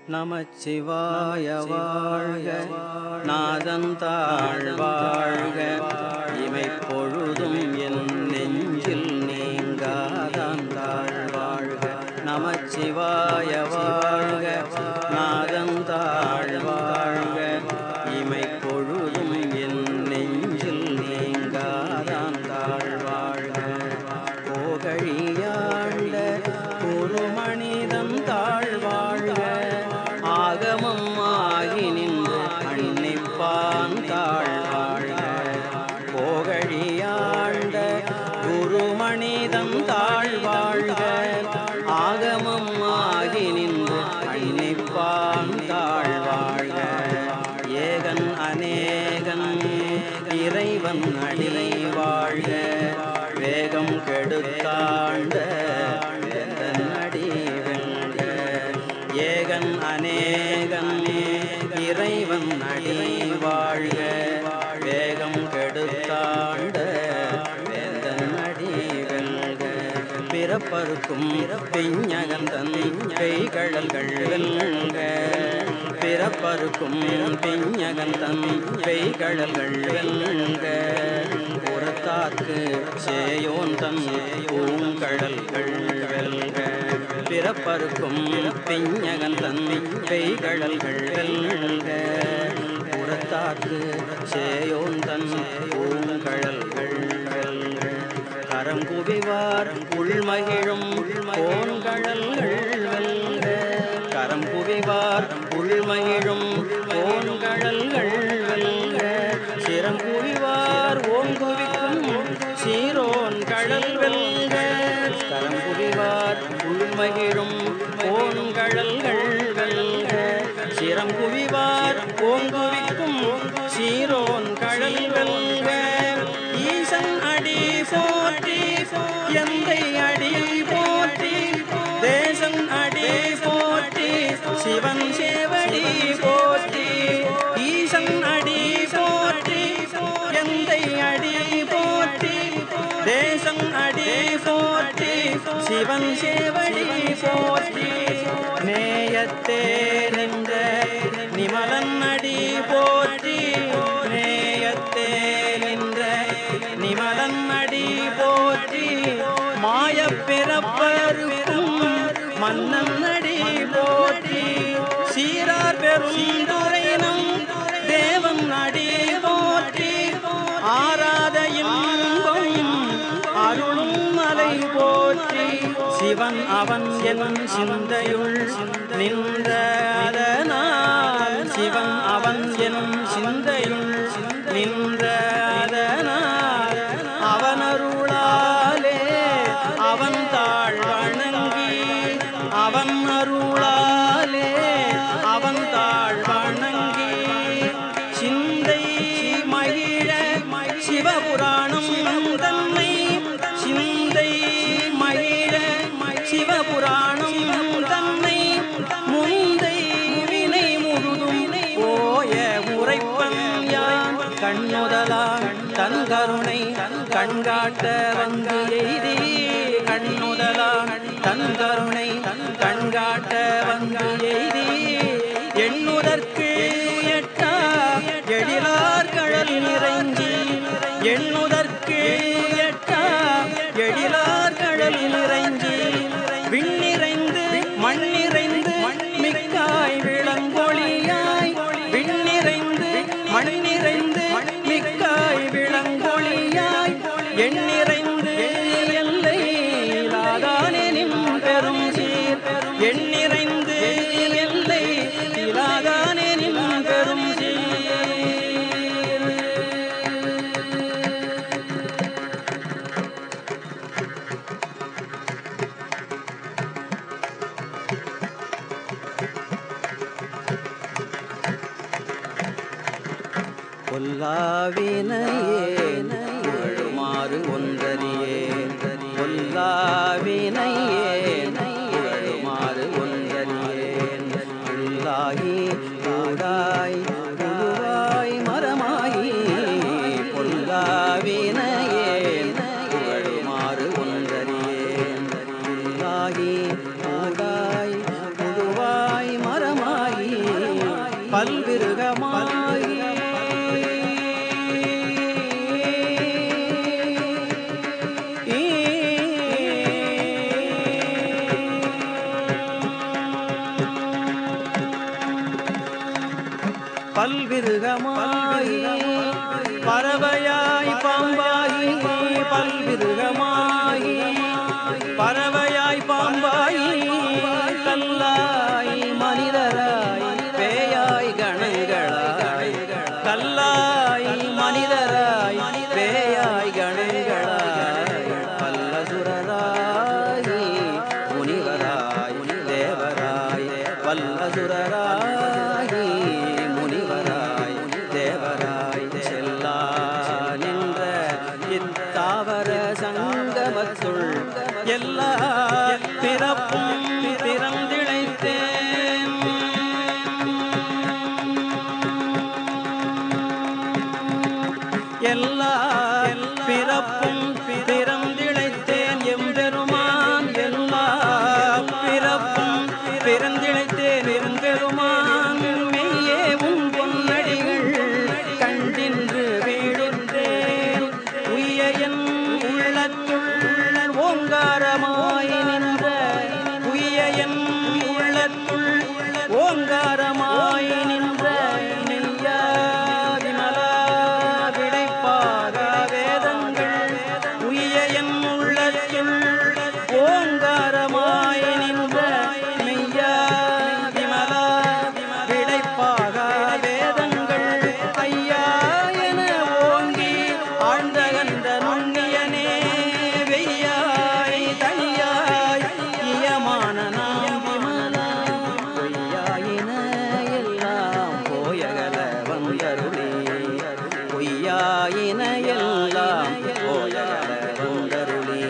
நமச்சிவாய வாழ்க நாதந்தாழ் வாழ்க இமை பொழுதும் என் நெஞ்சில் நீங்காதாந்தாழ் வாழ்க நமச்சிவாய வாழ்க நாதந்தாழ் வாழ்க இமை பொழுதும் என் நெஞ்சில் நீங்காதாந்தாழ் வாழ்க போகழியாண்ட ஒரு மனிதம் தாழ்வாழ்க ஆகமம் ஆகி நின்று அன்னிப்பான் தாழ்வாழ்க போகழியாண்ட குரு மனிதம் தாழ்வாழ்க ஆகமம் ஆகி நின்று அன்னிப்பான் தாழ்வாழ்க ஏகன் அநேகன் இறைவன் அடிலை வாழ்க வேகம் கெடுத்தாண்ட வேந்தன் அடி வெல்க ஏகன் அநேகன் இறைவன் அடி வாழ்க வேகம் கெடுத்தாண்ட வேந்தன் அடி வெல்க பிறப்பருக்கும் பிஞகந்தன் கைகழல்கள் வெல்க பிறப்பருக்கும் பிஞகந்தன் கைகழல்கள் வெல்க புறத்தார்க்கு சேயோன் தன் பூங்கழல்கள் வெல்க பிறப்பருக்கும் பிஞகந்தன் கைகழல்கள் வெல்க புறத்தார்க்கு சேயோன் தன் பூங்கழல்கள் வெல்க கரம் குவிவார் உள்மகிழும் கோன்கழல்கள் வெல்க கரம் குவிவார் உள்மகிழும் கோன்கழல்கள் வெல்க சிரம் குவிவார் ஓங்குவிக்கும் சீரோன் கழல் வெல்க கரம் குவிவார் உள்மகிழும் கோன்கழல்கள் வெல்க சிரம் குவிவார் ஓங்குவிக்கும் சீரோன் கழல் வெல்க ஈசன் அடி போற்றி எந்தை அடி போற்றி தேசன் அடி போற்றி சிவன் சேவடி போற்றி ஈசன் அடி போற்றி எந்தை அடி போற்றி தேசன் அடி போற்றி சிவன் சேவடி போற்றி நேயத்தே நின்ற நிமலன் அடி போற்றி நேயத்தே நின்ற நிமலன் அடி போற்றி மாயப் பிறப்பருக்கும் மன்னன் அடி போற்றி சீரார் பெருந்துரைனம் தேவன் அடி போற்றி ஆராத இன்பம் அருளும் மலை போற்றி சிவன் அவன் என் சிந்தையுள் நின்ற அதனால் சிவன் அவன் என் சிந்தையுள் நின்ற அதனால் அவன் அருளாலே அவன் தாழ் வணங்கி அவன் அருளாலே அவன் தாழ் வணங்கி சிந்தை மகிழ சிவபுராணம் தன்னை சிந்தை மகிழ சிவபுராணம் தன்னை முந்தை வினை முழுதும் போய உரைப்பன் யான் கண்ணுதலான் தன் கருணை கண்காட்ட வந்து எய்தி கண்ணுதலான் தன் கருணை கண்காட்ட வந்து எய்தி எண்ணுதற்கு எட்டா எழிலார் கழல் நிறைஞ்சி எண்ணுதற்கு எட்டா எழிலார் கழல் நிறைஞ்சி விண்ணிறைந்து மண்ணிறைந்து மிக்காய் விளங்கொழியாய் விண்ணிறைந்து மண்ணிறைந்து மிக்காய் விளங்கொழியாய் எண்ணிறைந்து எல்லை இலாதானெனின் பெரும் சீர் எண்ணிறைந்து எல்லை இலாதானெனின் பெரும் சீர் கொல்லாவினையே உழலுமாறு ஒன்றறியேன் கொல்லாவினையே உழலுமாறு ஒன்றறியேன் உள்ளாகி கூடாய் குருவாய் மரமாயி கொல்லாவினையே உழலுமாறு ஒன்றறியேன் உள்ளாகி கூடாய் குருவாய் மரமாய் பல்விருகமாகி பறவையாய் பாம்பாகி பல்விருகமாகி பறவையாய் பாம்பாய் கல்லாய் மனிதராய் பேயாய் கணங்களாய் கல்லாய் மனிதராய் பேயாய் கணங்களாய் பல்லசுரராய் முனிவராய் தேவராய் பல்லசுரராய் முனிவராய் தேவராய் செல்லா நின்ற இத்தாவர சங்கமத்துள் எல்லா பிறப்பும் பிறந்திழைத்தேன் எல்லா பிறப்பும் பிறந்திழைத்தேன் எம்பெருமான் எல்லா பிறப்பும் பிறந்திழைத்தேன் எம்பெருமான் மெய்யே உன் பொன்னடிகள் கண்டின்று வீழின்றேன் உய்ய என் உள்ளத்துள் ஓங்காரமாய் நின்ற உய்ய என் உள்ளத்துள் ஓங்காரமாய் நின்ற நெய்யா விமலா விடைப்பாக வேதங்கள் உய்ய என் உள்ளத்துள் ஓங்காரமாய் நின்ற மெய்யா விமலா விடைப்பாக வேதங்கள் ஐயா என ஓங்கி ஆழ்ந்தகன்ற நுண்ணியனே வெய்யாய் தனியாய் இயமான நாம் விமலா பொய்யாயின எல்லாம் போயகல வந்தருளே பொய்யாயின எல்லாம் போயகல வந்தருளே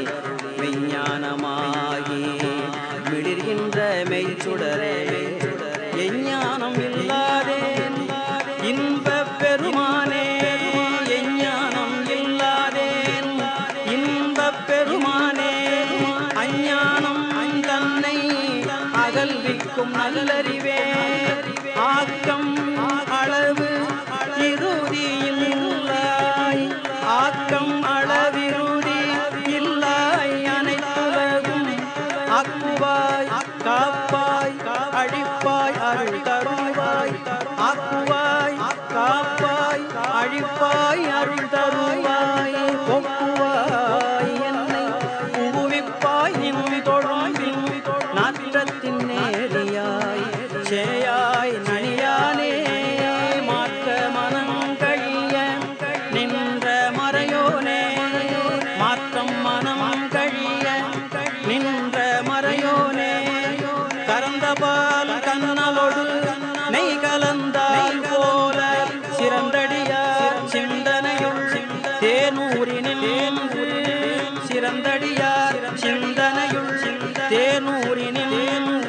விஞ்ஞானமாகி மிளிர்கின்ற மெய்ச்சுடரே எஞ்ஞானம் இல்லாதேன் இன்பப் பெருமானே எஞ்ஞானம் இல்லாதேன் இன்பப் பெருமானே அஞ்ஞானம் தன்னை அகல்விக்கும் நல்லறிவே ஆக்கம் அளவு இறுதியில் இல்லாய் ஆக்கம் அளவிறுதி இல்லாய் அனைத்துலகும் ஆக்குவாய் காப்பாய் அழிப்பாய் அருள் தருவாய் ஆக்குவாய் காப்பாய் அழிப்பாய் அருள் தருவாய் ஒப்புவாய் என்னை புகுவிப்பாய் நின் தொழும்பின் நாற்றத்தின் நேரியாய் சேயாய் நனியானே மாற்ற மனங்கழிய நின்ற மறையோனே மாற்றம் மனம் கழிய நின்ற மறையோனே கறந்த பால் கண்ணலோடு நெய் கலந்தால் போல சிறந்தடியார் சிந்தனையுள் தேனூரினில் சிறந்தடியார் சிந்தனையுள் தேனூரினில்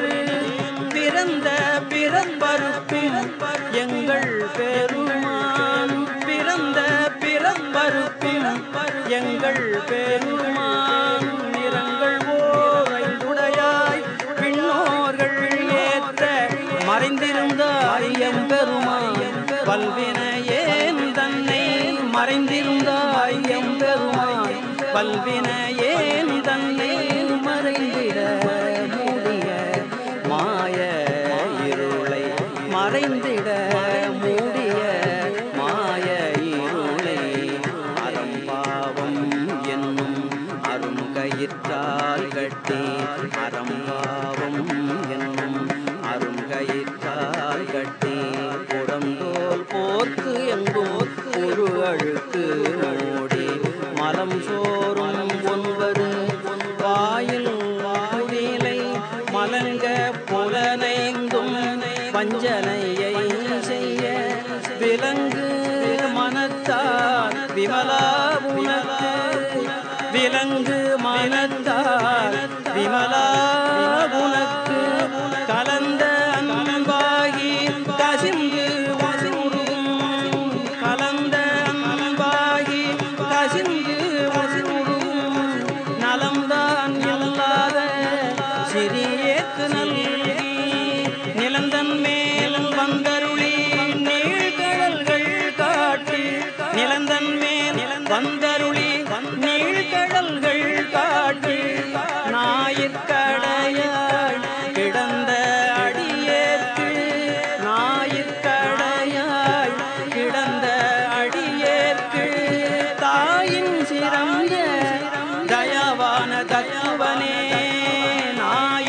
பிறந்த பிறப்பருப்பின் எங்கள் பெருமான் பிறந்த பிறப்பருப்பின் எங்கள் பெருமான் நிறங்கள் ஓரைந்துடையாய் பின்னோர்கள் ஏற்ற மறைந்திருந்தாய் எம்பெருமான் பல்வினையேன் தன்னை மறைந்திருந்தாய் எம்பெருமான் பல்வினையேன் தன்னை மறைந்திட மூடிய மாய இருளை மறைந்திட மூடிய மாய இருளை அறம்பாவம் என்னும் அருங்கயிற்றால் கட்டி அறம்பாவம் என்னும் அருங்கயிற்றால் கட்டி புறந்தோல் போத்து எங்கும் ஒரு அழுக்கு மூடி மலம் சோறும் ஒன்பது வாயில் வாயிலை மலங்க புலனைந்தும் பஞ்சனையை செய்ய விலங்கு மனத்தால் விமலா உனக்கு விலங்கு மனத்தால் விமலா உனக்கு கலந்த அன்பாகி கசிந்து வசூரும் கலந்த அன்பாகி கசிந்து வசூரும் நலம்தான் இல்லாத சிறியேக்கு நல்கி நிலந்தன் மேல் வந்தருளி நீழ்கடல்கள் காட்டி நிலந்தன் மேல் வந்தருளி நீழ்கடல்கள் காட்டி ஞாயிற்கடையாய் கிடந்த அடியேற்கு ஞாயிற்கடையாய்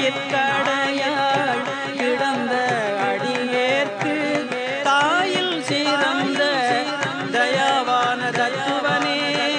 வாயிற்கடையாள் கிடந்த அடியேற்கு தாயில் சிறந்த தயாவான தத்துவனே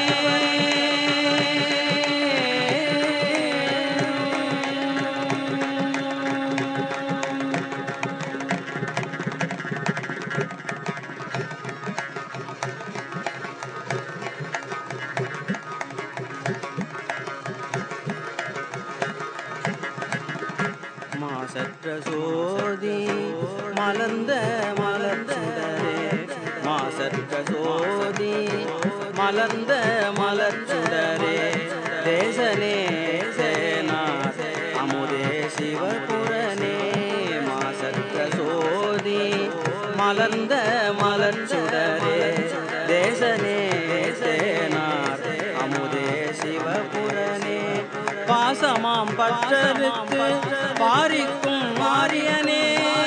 மாசற்ற சோதி மலர்ந்த மலர்ச்சுடரே மாசற்ற சோதி மலர்ந்த மலர்ச்சுடரே தேசனே சேனா அமுதே சிவபுரனே மாசற்ற சோதி மலர்ந்த மலர்ச்சுடரே தேசனே சேனார் அமுதே சிவபுரனே பாசமாம் பற்றருக்கு பாரிக்கும் மாரியனே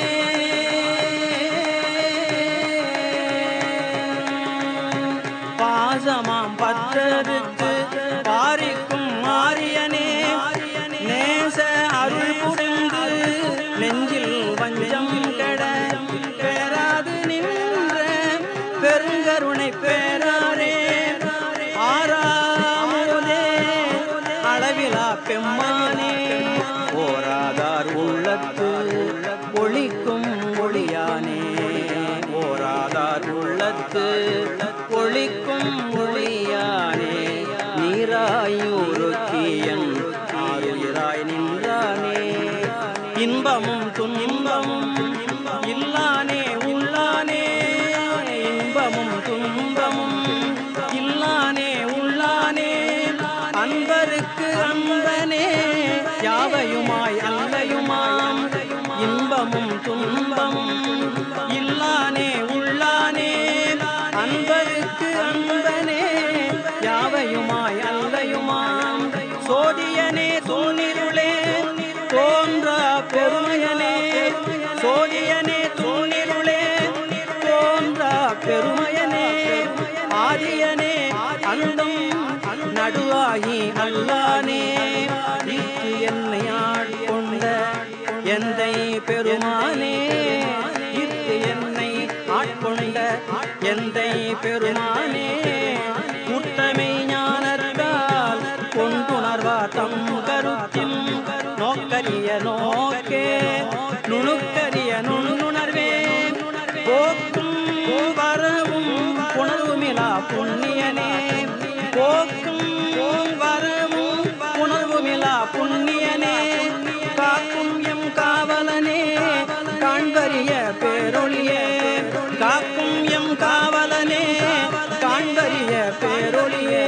பாசமாம் பற்றருக்கு பாரிக்கும் மாரியனே நேச அருள் புரிந்து நெஞ்சில் வஞ்சம் கெட பெறாது நின்ற பெருங்கருணை பேராரே ஆறாமுதே அளவிலா பெம்மானே ஓராதார் உள்ளத்து ஒளிக்கும் ஒளியானே ஓராதார் உள்ளத்து ஒளிக்கும் ஒளியானே நீராயூருக்கியன் ஆறுயிராய் நின்றானே இன்பமும் துன்பமும் இல்லானே உள்ளானே இன்பமும் துன்பமும் இல்லானே உள்ளானே அன்பருக்கு அன்பனே யாவையுமாய் அல்லையுமாம் இன்பமும் துன்பமும் இல்லானே உள்ளானே அன்பருக்கு அன்பனே யாவையுமாய் அல்லையுமாம் சோதியனே தூணிருளே தோன்றா பெருமையனே சோதியனே தூணிருளே தோன்றா பெருமையனே ஆதியனே அந்தம் நடுவாகி அல்லானே இட்டு என்னை ஆட்கொண்ட எந்தை பெருமானே இட்டு என்னை ஆட்கொண்ட எந்தை பெருமானே கூட்டமை ஞானத்தால் கொண்டுணர்வா தம் கருத்தின் நோக்கரிய நோக்கே நுணுக்கரிய நுண்ணுணர்வே போக்கும் வரவும் உணர்வுமிலா புண்ணியனே போக்கும் வரவும் உணர்வுமிலா புண்ணியனே காக்கும் எம் காவலனே காண்பரிய பேரொழியே காக்கும் எம் காவலனே காண்பரிய பேரொழியே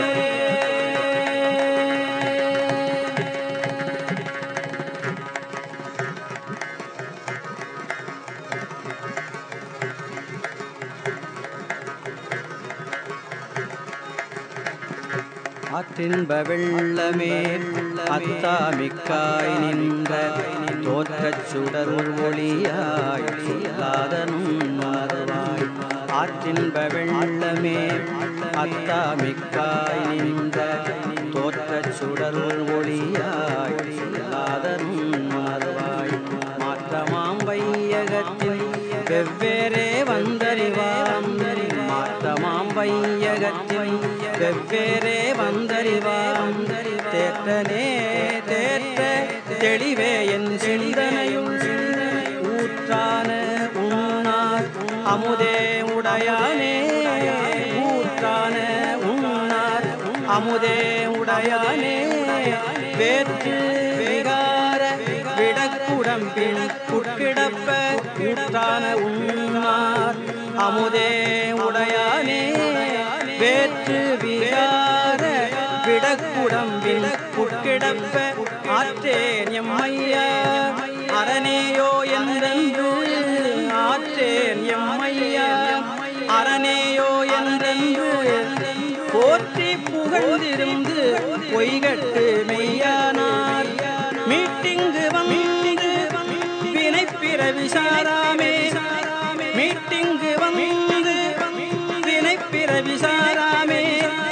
ஆற்றின்ப வெள்ளமே அத்தாமிக்காய் நின்ற தோற்றச் சுடர் ஒளியாய் சொல்லாதனும் மறவாய் ஆற்றின்ப வெள்ளமே அத்தாமிக்காய் நின்ற தோற்றச் சுடர் ஒளியாய் சொல்லாதனும் மறவாய் மாற்றமாம் வையகத்தின் வெவ்வேறே வந்தறிவாம் மாற்றமாம் வையகத்தின் வெவ்வேறே வந்தறிவாம் தேற்றனே தேற்ற தெளிவே என் சிந்தனையுள் ஊற்றான உண்ணார் அமுதே உடையானே ஊற்றான உண்ணார் அமுதே உடையானே வேற்று விகார விடக்குடம் பின் குட்கிடப்ப ஊற்றான உண்ணார் அமுதே உடையானே வேற்று விகார விடக்குடம்பில் உட்கிடப்ப ஆற்றேன் எம்மையா அரணேயோ என்றென்று ஆற்றேன் எம்மையா அரணேயோ என்றென்று போற்றி புகழ்ந்திருந்து பொய்கட்டு மெய்யானார் மீட்டிங்கு வந்து வினைப்பிற விசாராமே மீட்டிங்கு வந்து வினைப்பிற விசாராமே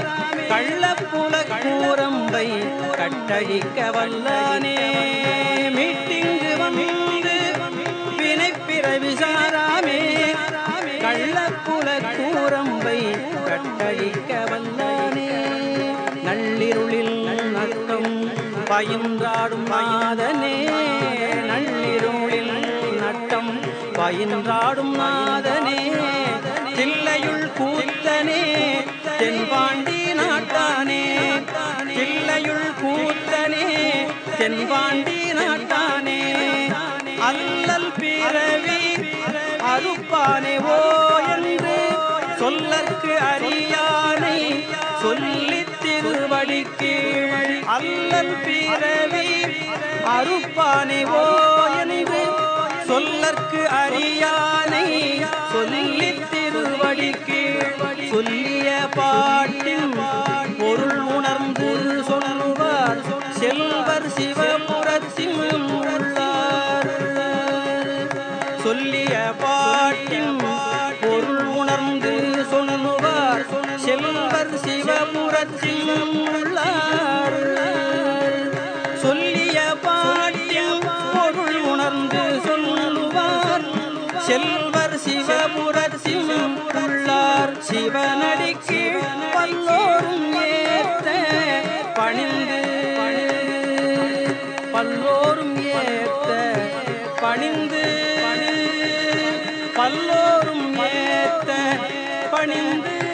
கள்ளப்புல கூரம்பை கட்டழிக்க வல்லானே அழிக்க வல்லானே நள்ளிருளில் நட்டம் பயின்றாடும் நாதனே நள்ளிருளில் நட்டம் பயின்றாடும் நாதனே தில்லையுள் கூத்தனே தென்பாண்டி நாட்டானே தில்லையுள் கூத்தனே தென்பாண்டி நாட்டானே அல்லல் பிறவி அறுப்பானே ஓ என்று சொல்லற்கு அறியானை சொல்லி திருவடிக்கு அல்லல் பிறவி அறுப்பானே ஓ என்று சொல்லற்கு அறியானை சொல்லி திருவடிக்கு சொல்லிய பாட்டின் பொருள் உணர்ந்து சொல்லுவார் செல்வர் சிவபுரத்தில் உள்ளார் சொல்லிய பாட்டின் பொருள் உணர்ந்து சொல்லுவார் செல்வர் சிவபுரத்தில் உள்ளார் சொல்லிய பாட்டில் பொருள் உணர்ந்து சொல்லுவார் செல்வர் சிவபுரத்தில் உள்ளார் சிவனடிக்கு பல்லோரும் ஏத்த பணிந்து பல்லோரும் ஏத்த பணிந்து பல்லோரும் ஏத்த பணிந்து